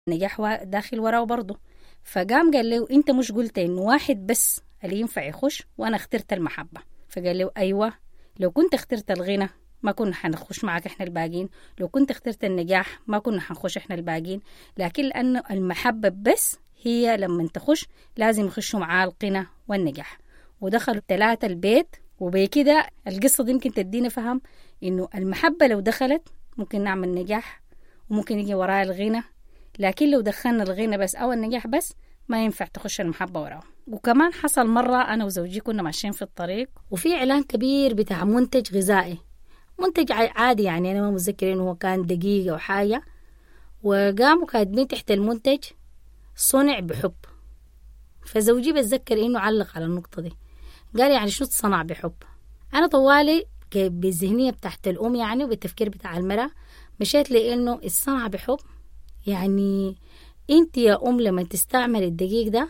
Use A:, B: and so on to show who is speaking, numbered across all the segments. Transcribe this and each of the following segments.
A: نجاح داخل وراه برضه فقام قال له انت مش قلت انه واحد بس اللي ينفع يخش وانا اخترت المحبه فقال له ايوه لو كنت اخترت الغنى ما كنا حنخش معك احنا الباقين لو كنت اخترت النجاح ما كنا حنخش احنا الباقين لكن لانه المحبه بس هي لما تخش لازم يخشوا معاه القنا والنجاح ودخلوا ثلاثة البيت وبكده القصة دي يمكن تدينا فهم إنه المحبة لو دخلت ممكن نعمل نجاح وممكن يجي وراها الغنى لكن لو دخلنا الغنى بس أو النجاح بس ما ينفع تخش المحبة وراه وكمان حصل مرة أنا وزوجي كنا ماشيين في الطريق وفي إعلان كبير بتاع منتج غذائي منتج عادي يعني أنا ما متذكر إنه هو كان دقيقة أو حاجة وقاموا كاتبين تحت المنتج صنع بحب فزوجي بتذكر إنه علق على النقطة دي قال يعني شو تصنع بحب أنا طوالي بالذهنية بتاعت الأم يعني وبالتفكير بتاع المرأة مشيت لإنه الصنعة بحب يعني انت يا ام لما تستعمل الدقيق ده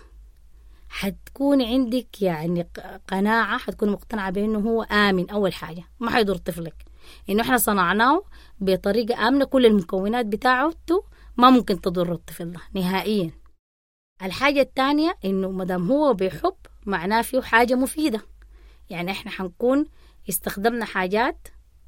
A: حتكون عندك يعني قناعة حتكون مقتنعة بأنه هو آمن أول حاجة ما حيضر طفلك إنه إحنا صنعناه بطريقة آمنة كل المكونات بتاعته ما ممكن تضر الطفل ده نهائيا الحاجة الثانية إنه مدام هو بيحب معناه فيه حاجة مفيدة يعني إحنا حنكون استخدمنا حاجات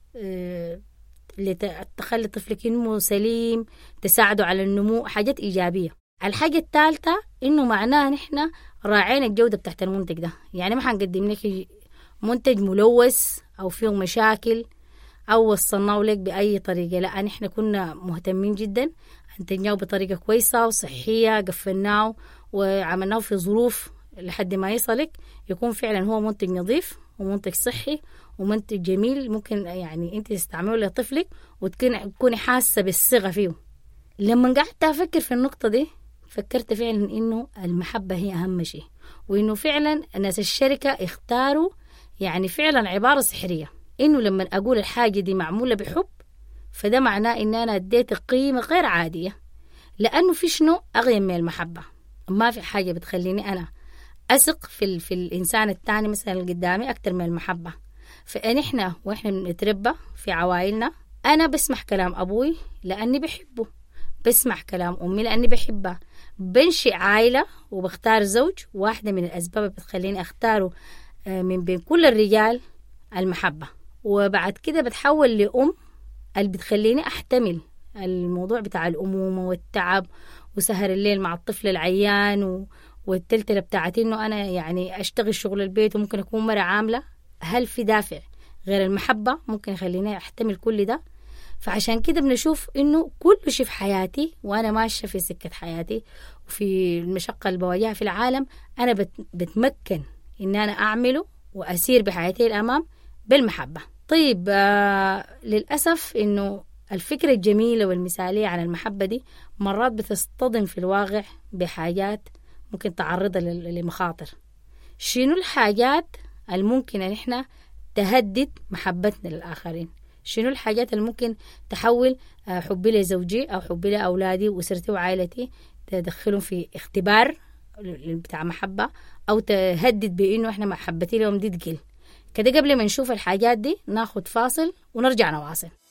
A: اه اللي تخلي طفلك ينمو سليم تساعده على النمو حاجات إيجابية الحاجة الثالثة إنه معناه نحن راعينا الجودة بتاعت المنتج ده يعني ما حنقدم لك منتج ملوث أو فيه مشاكل أو وصلناه لك بأي طريقة لا نحن كنا مهتمين جدا أنتجناه بطريقة كويسة وصحية قفلناه وعملناه في ظروف لحد ما يصلك يكون فعلا هو منتج نظيف ومنتج صحي ومنتج جميل ممكن يعني انت تستعمله لطفلك وتكوني تكوني حاسه بالصغه فيه لما قعدت افكر في النقطه دي فكرت فعلا انه المحبه هي اهم شيء وانه فعلا ناس الشركه اختاروا يعني فعلا عباره سحريه انه لما اقول الحاجه دي معموله بحب فده معناه ان انا اديت قيمه غير عاديه لانه في شنو اغيم من المحبه ما في حاجه بتخليني انا اثق في في الانسان الثاني مثلا اللي قدامي اكثر من المحبه فنحن واحنا بنتربى في عوائلنا انا بسمع كلام ابوي لاني بحبه بسمع كلام امي لاني بحبها بنشئ عائله وبختار زوج واحده من الاسباب اللي بتخليني اختاره من بين كل الرجال المحبه وبعد كده بتحول لام اللي بتخليني احتمل الموضوع بتاع الامومه والتعب وسهر الليل مع الطفل العيان و... والتلتلة بتاعتي انه انا يعني اشتغل شغل البيت وممكن اكون مرة عاملة هل في دافع غير المحبة ممكن يخليني احتمل كل ده فعشان كده بنشوف انه كل شيء في حياتي وانا ماشية في سكة حياتي وفي المشقة اللي بواجهها في العالم انا بت بتمكن ان انا اعمله واسير بحياتي الامام بالمحبة طيب آه للأسف انه الفكرة الجميلة والمثالية عن المحبة دي مرات بتصطدم في الواقع بحاجات ممكن تعرضها لمخاطر شنو الحاجات الممكن ان احنا تهدد محبتنا للآخرين شنو الحاجات اللي ممكن تحول حبي لزوجي أو حبي لأولادي وأسرتي وعائلتي تدخلهم في اختبار بتاع محبة أو تهدد بإنه إحنا محبتي لهم دي تقل كده قبل ما نشوف الحاجات دي ناخد فاصل ونرجع نواصل